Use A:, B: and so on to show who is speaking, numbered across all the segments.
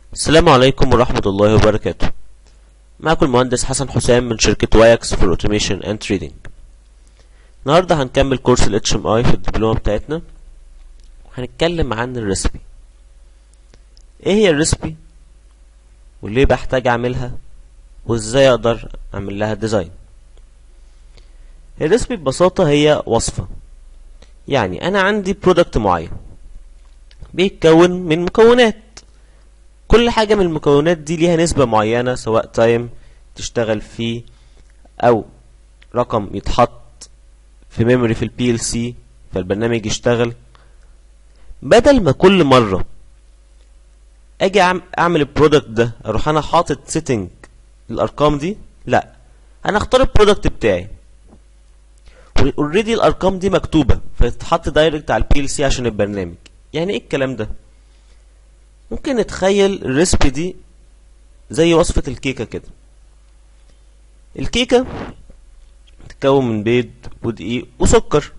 A: السلام عليكم ورحمة الله وبركاته معكم المهندس حسن حسام من شركة وايكس فور اوتوميشن اند تريدنج النهاردة هنكمل كورس ال HMI في الدبلومة بتاعتنا وهنتكلم عن الريسبي ايه هي الريسبي وليه بحتاج اعملها وازاي اقدر اعمل لها ديزاين الريسبي ببساطة هي وصفة يعني انا عندي برودكت معين بيتكون من مكونات كل حاجة من المكونات دي ليها نسبة معينة سواء تايم تشتغل فيه او رقم يتحط في ميموري في البي ال سي فالبرنامج يشتغل بدل ما كل مرة اجي اعمل البرودكت ده اروح انا حاطط سيتنج الارقام دي لا انا اختار البرودكت بتاعي اوريدي الارقام دي مكتوبه فتتحط دايركت على البي ال سي عشان البرنامج يعني ايه الكلام ده ممكن نتخيل الريسبي دي زي وصفة الكيكة كده الكيكة تتكون من بيض ودقيق وسكر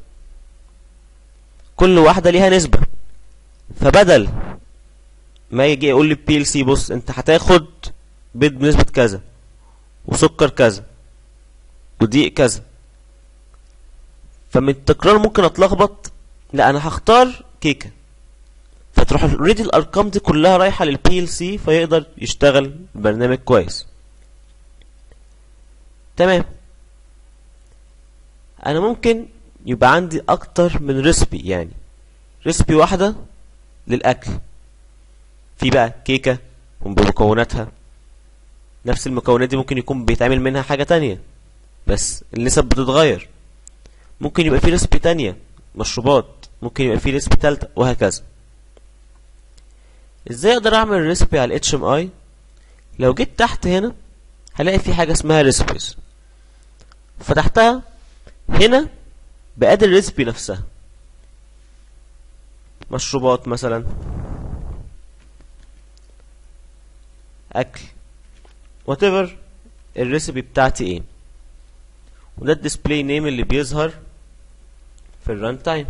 A: كل واحدة ليها نسبة فبدل ما يجي يقول لي بي ال سي بص انت هتاخد بيض بنسبة كذا وسكر كذا ودقيق كذا فمن التكرار ممكن اتلخبط لا انا هختار كيكه فتروح اوريدي الارقام دي كلها رايحه للبي ال سي فيقدر يشتغل البرنامج كويس تمام انا ممكن يبقى عندي اكتر من ريسبي يعني ريسبي واحده للاكل في بقى كيكه بمكوناتها نفس المكونات دي ممكن يكون بيتعمل منها حاجه تانية بس النسب بتتغير ممكن يبقى في ريسبي تانية مشروبات ممكن يبقى في ريسبي تالتة وهكذا ازاي اقدر اعمل ريسبي على ال HMI لو جيت تحت هنا هلاقي في حاجة اسمها ريسبيز فتحتها هنا بقاد الريسبي نفسها مشروبات مثلا اكل whatever الريسبي بتاعتي ايه وده الديسبلاي نيم اللي بيظهر في الران تايم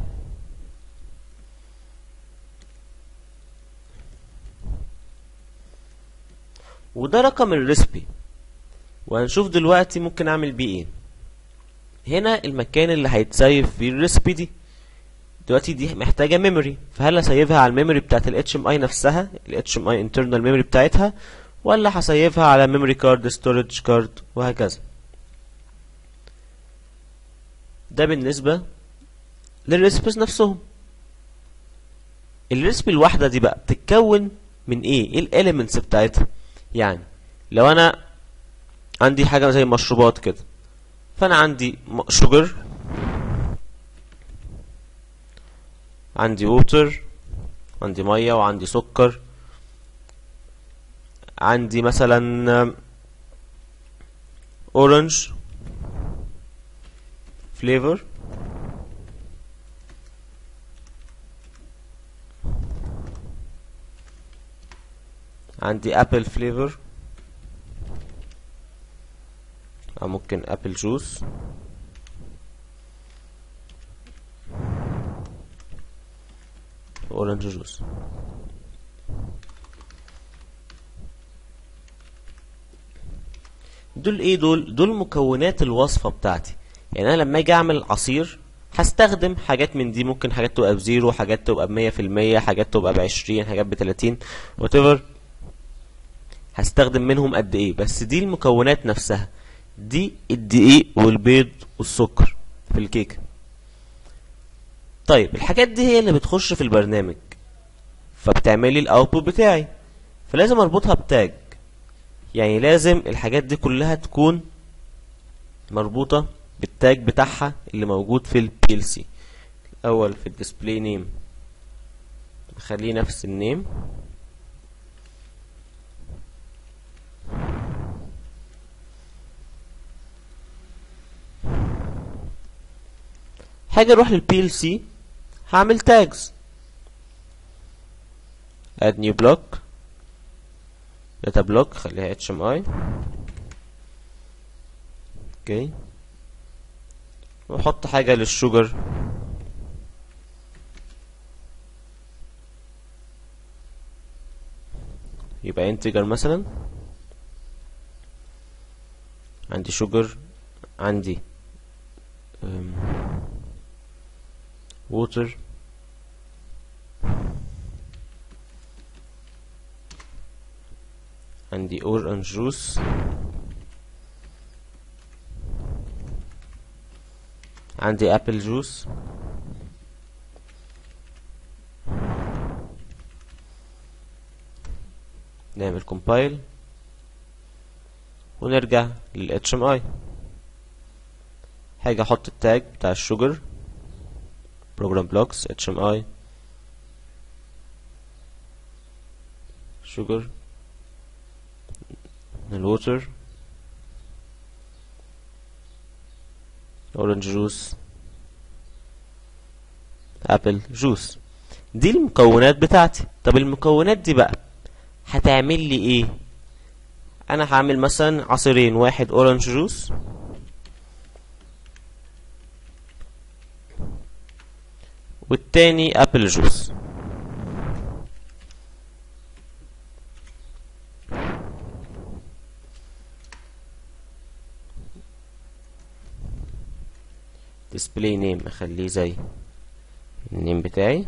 A: وده رقم الريسبي وهنشوف دلوقتي ممكن اعمل بيه ايه هنا المكان اللي هيتسيف فيه الريسبي دي دلوقتي دي محتاجه ميموري فهل اسيفها على الميموري بتاعت ال HMI نفسها ال HMI internal memory بتاعتها ولا هسيفها على ميموري كارد ستورج كارد وهكذا ده بالنسبة للريسبيز نفسهم الريسبي الواحدة دي بقى بتتكون من ايه ايه الاليمنتس بتاعتها يعني لو انا عندي حاجة زي مشروبات كده فانا عندي شوجر عندي ووتر عندي مية وعندي سكر عندي مثلا اورنج فليفر عندي ابل فليفر او ممكن ابل جوس اورنج جوس دول ايه دول دول مكونات الوصفه بتاعتي يعني انا لما اجي اعمل عصير هستخدم حاجات من دي ممكن حاجات تبقى بزيرو حاجات تبقى بمية في المية حاجات تبقى بعشرين حاجات بتلاتين whatever هستخدم منهم قد ايه بس دي المكونات نفسها دي الدقيق والبيض والسكر في الكيكة طيب الحاجات دي هي اللي بتخش في البرنامج فبتعملي الاوتبوت بتاعي فلازم اربطها بتاج يعني لازم الحاجات دي كلها تكون مربوطة بالتاج بتاعها اللي موجود في ال PLC الأول في الديسبلاي نيم بخليه نفس النيم حاجة اروح لل PLC هعمل تاجز add new block data block خليها HMI اوكي واحط حاجة للشجر يبقى integer مثلا عندي sugar عندي um, water عندي orange juice عندي apple juice نعمل compile ونرجع لل HMI هاجي احط التاج بتاع الشوجر program blocks HMI sugar الووتر اورنج جوس ابل جوس دي المكونات بتاعتي طب المكونات دي بقى هتعمل لي ايه انا هعمل مثلا عصيرين واحد اورنج جوس والتاني ابل جوس display name اخليه زي النيم بتاعي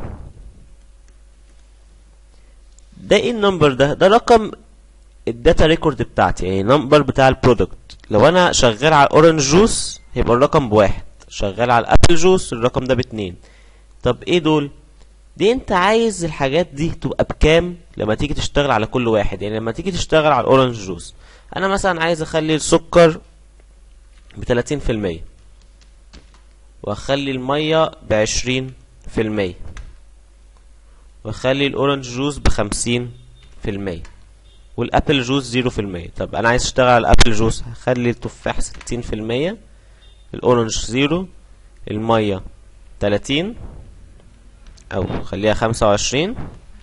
A: ده ايه النمبر ده ده رقم الداتا ريكورد بتاعتي يعني نمبر بتاع البرودكت لو انا شغال على الاورنج جوس هيبقى الرقم بواحد شغال على الابل جوس الرقم ده باتنين طب ايه دول دي انت عايز الحاجات دي تبقى بكام لما تيجي تشتغل على كل واحد يعني لما تيجي تشتغل على الاورنج جوس انا مثلا عايز اخلي السكر بتلاتين في المية واخلي المية بعشرين في المية واخلي الاورنج جوس بخمسين في المية والابل جوس زيرو في المية طب انا عايز اشتغل على الابل جوس هخلي التفاح ستين في المية الاورنج زيرو المية تلاتين او خليها خمسة وعشرين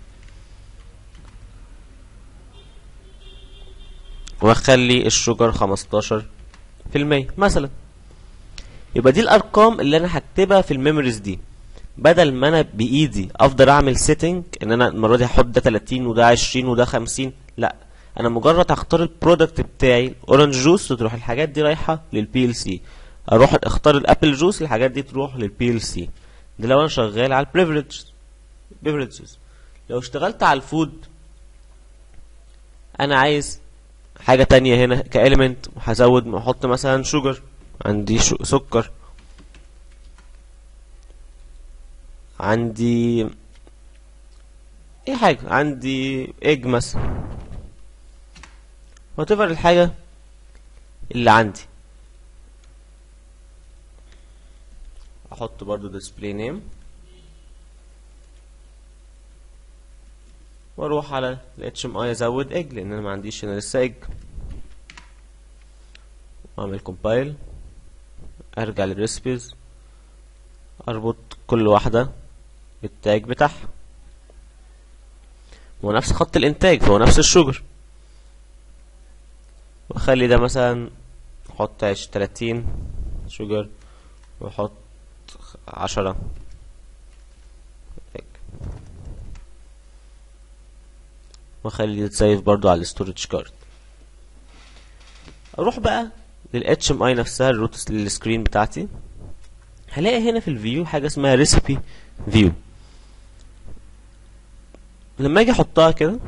A: واخلي الشجر خمستاشر في المية مثلا يبقى دي الارقام اللي انا هكتبها في الميموريز دي بدل ما انا بايدي افضل اعمل سيتنج ان انا المره دي هحط ده 30 وده 20 وده 50 لا انا مجرد هختار البرودكت بتاعي اورنج جوس تروح الحاجات دي رايحه للبي ال سي اروح اختار الابل جوس الحاجات دي تروح للبي ال سي ده لو انا شغال على البريفريج بيفريجز لو اشتغلت على الفود انا عايز حاجه تانية هنا كاليمنت هزود احط مثلا شوجر عندي شو سكر عندي اي حاجة عندي ايج مثلا whatever الحاجة اللي عندي احط برضو display name واروح على ال HMI ازود ايج لان انا ما عنديش هنا لسه ايج واعمل compile ارجع للريسبيز اربط كل واحدة بالتاج بتاعها هو نفس خط الانتاج فهو نفس الشجر واخلي ده مثلا احط عش تلاتين شجر واحط عشرة واخلي يتسيف برضو على الستورج كارد اروح بقى لل HMI نفسها الروت للسكرين بتاعتي هلاقي هنا في الفيو حاجة اسمها ريسبي فيو لما اجي احطها كده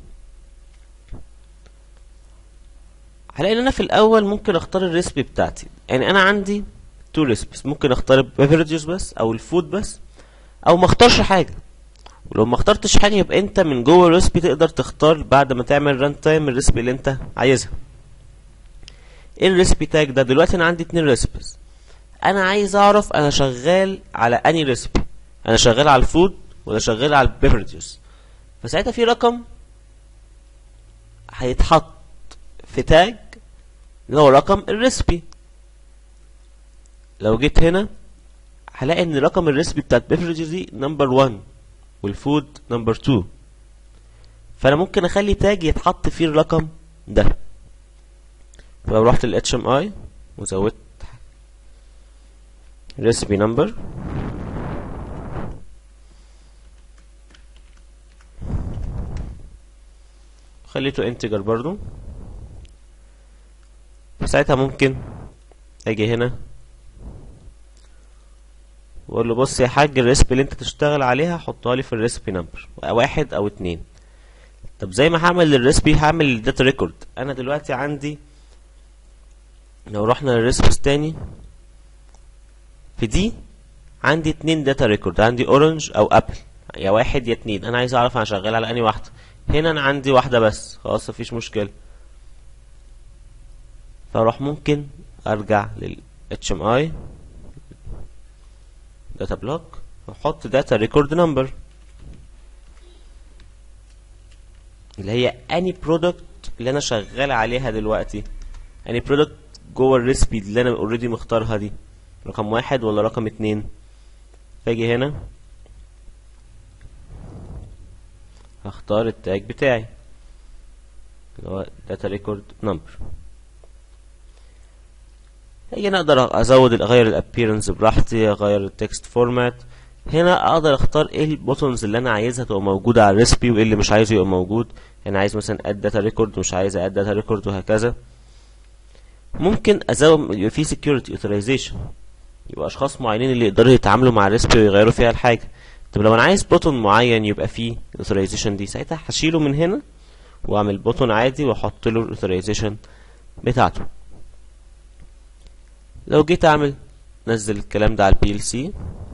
A: هلاقي ان انا في الاول ممكن اختار الريسبي بتاعتي يعني انا عندي تو ريسبيز ممكن اختار البيفرجز بس او الفود بس او ما اختارش حاجه ولو ما اخترتش حاجه يبقى انت من جوه الريسبي تقدر تختار بعد ما تعمل ران تايم الريسبي اللي انت عايزها ايه الريسبي تاج ده دلوقتي انا عندي اتنين ريسبيز انا عايز اعرف انا شغال على اني ريسبي انا شغال على الفود ولا شغال على البيفرجز فساعتها في رقم هيتحط في تاج اللي هو رقم الريسبي لو جيت هنا هلاقي ان رقم الريسبي بتاعت بيفرجز دي نمبر 1 والفود نمبر 2 فانا ممكن اخلي تاج يتحط فيه الرقم ده فلو رحت ال HMI وزودت recipe number خليته انتجر برضو فساعتها ممكن اجي هنا واقول له بص يا حاج الريسبي اللي انت تشتغل عليها حطها لي في الريسبي نمبر واحد او اتنين طب زي ما هعمل الريسبي هعمل الداتا ريكورد انا دلوقتي عندي لو رحنا للريسبس تاني في دي عندي اتنين داتا ريكورد عندي اورنج او ابل يا واحد يا اتنين انا عايز اعرف انا شغال على انهي واحده هنا انا عندي واحده بس خلاص مفيش مشكله فاروح ممكن ارجع لل HMI داتا بلوك واحط داتا ريكورد نمبر اللي هي اني برودكت اللي انا شغال عليها دلوقتي اني برودكت جوه الريسبي اللي انا اوريدي مختارها دي رقم واحد ولا رقم اتنين فاجي هنا هختار التاج بتاعي اللي هو data record number هاجي انا اقدر ازود اغير الابيرنس براحتي اغير التكست فورمات هنا اقدر اختار ايه البوتونز اللي انا عايزها تبقى موجوده على الريسبي وايه اللي مش عايزه يبقى موجود يعني عايز مثلا اد داتا ريكورد مش عايز اد داتا ريكورد وهكذا ممكن ازود يبقى في security authorization يبقى اشخاص معينين اللي يقدروا يتعاملوا مع الريسبي ويغيروا فيها الحاجه طب لو انا عايز بوتون معين يبقى فيه authorization دي ساعتها هشيله من هنا واعمل بوتون عادي واحط له الاوثرايزيشن بتاعته لو جيت اعمل نزل الكلام ده على البي ال سي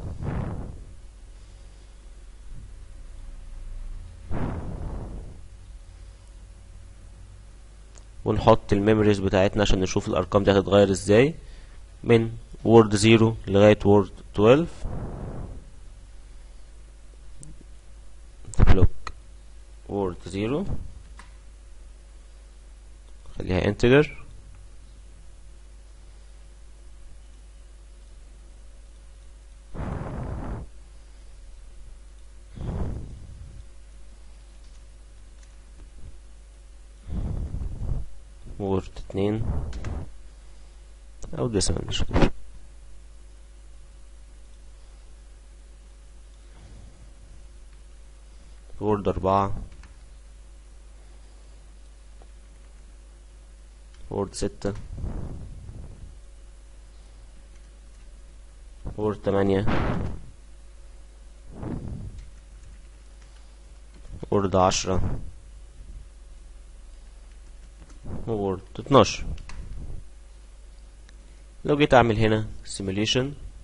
A: ونحط الميموريز بتاعتنا عشان نشوف الارقام دي هتتغير ازاي من وورد 0 لغايه وورد 12 بلوك وورد 0 خليها انتجر وورد اتنين او ديسمال مش مشكلة وورد اربعة وورد ستة وورد تمانية وورد عشرة وورد 12 لو جيت اعمل هنا simulation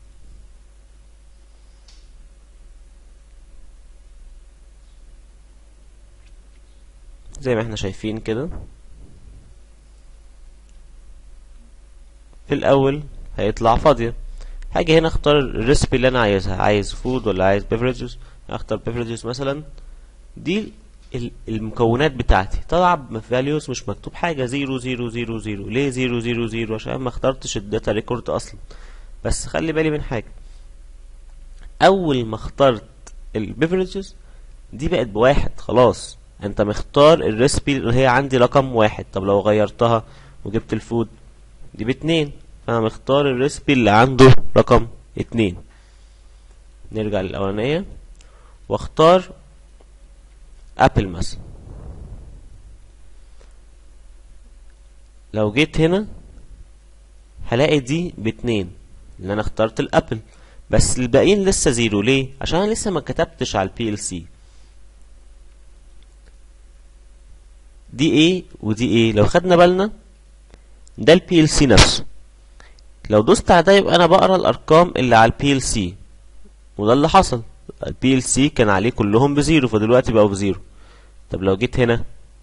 A: زي ما احنا شايفين كده في الاول هيطلع فاضية هاجي هنا اختار الريسبي اللي انا عايزها عايز فود ولا عايز بيفرجز اختار بيفرجز مثلا دي المكونات بتاعتي طالعه بفاليوز مش مكتوب حاجه زيرو زيرو زيرو زيرو ليه زيرو زيرو زيرو عشان ما اخترتش الداتا ريكورد اصلا بس خلي بالي من حاجه اول ما اخترت البيفرجز دي بقت بواحد خلاص انت مختار الريسبي اللي هي عندي رقم واحد طب لو غيرتها وجبت الفود دي باتنين فانا مختار الريسبي اللي عنده رقم اتنين نرجع للاولانيه واختار ابل مثلا لو جيت هنا هلاقي دي باتنين اللي انا اخترت الابل بس الباقيين لسه زيرو ليه عشان انا لسه ما كتبتش على البي ال سي دي ايه ودي ايه لو خدنا بالنا ده البي ال سي نفسه لو دوست على ده يبقى انا بقرا الارقام اللي على البي ال سي وده اللي حصل البي ال سي كان عليه كلهم بزيرو فدلوقتي بقوا بزيرو طب لو جيت هنا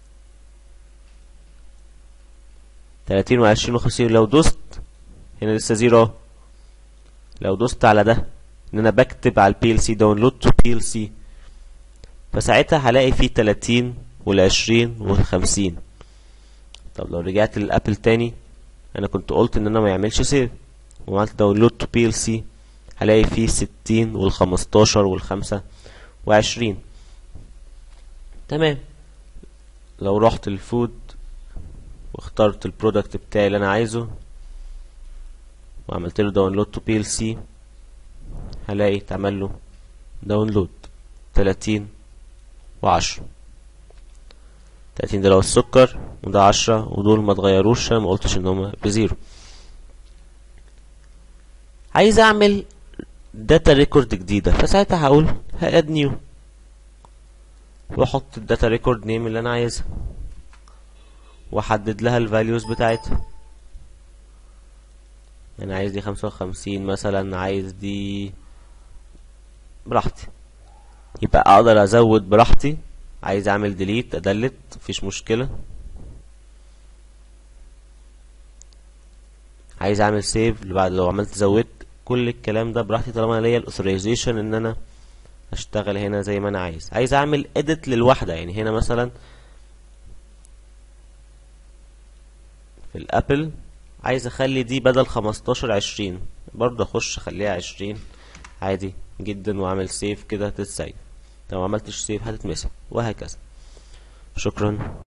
A: تلاتين وعشرين وخمسين لو دوست هنا لسه زيرو اهو لو دوست على ده ان انا بكتب على البي ال سي داونلود تو بي ال سي فساعتها هلاقي فيه تلاتين والعشرين والخمسين طب لو رجعت للابل تاني انا كنت قلت ان انا ما يعملش سيف وعملت داونلود تو بي ال سي هلاقي فيه ستين والخمستاشر والخمسة وعشرين تمام لو رحت الفود واخترت البرودكت بتاعي اللي انا عايزه وعملت له داونلود تو بي ال سي هلاقي اتعمل له داونلود تلاتين وعشرة 30 ده لو السكر وده 10 ودول ما اتغيروش انا ما قلتش ان هما بزيرو عايز اعمل داتا ريكورد جديدة فساعتها هقول هاد نيو واحط الداتا ريكورد نيم اللي انا عايزها واحدد لها الفاليوز بتاعتها انا عايز دي خمسة وخمسين مثلا عايز دي براحتي يبقى اقدر ازود براحتي عايز اعمل ديليت ادلت مفيش مشكلة عايز اعمل سيف اللي بعد لو عملت زودت كل الكلام ده براحتي طالما انا ليا الاوثرايزيشن ان انا اشتغل هنا زي ما انا عايز عايز اعمل اديت للوحدة يعني هنا مثلا في الابل عايز اخلي دي بدل خمستاشر عشرين برضه اخش اخليها عشرين عادي جدا واعمل سيف كده تتسيف لو عملتش سيف هتتمسح وهكذا شكرا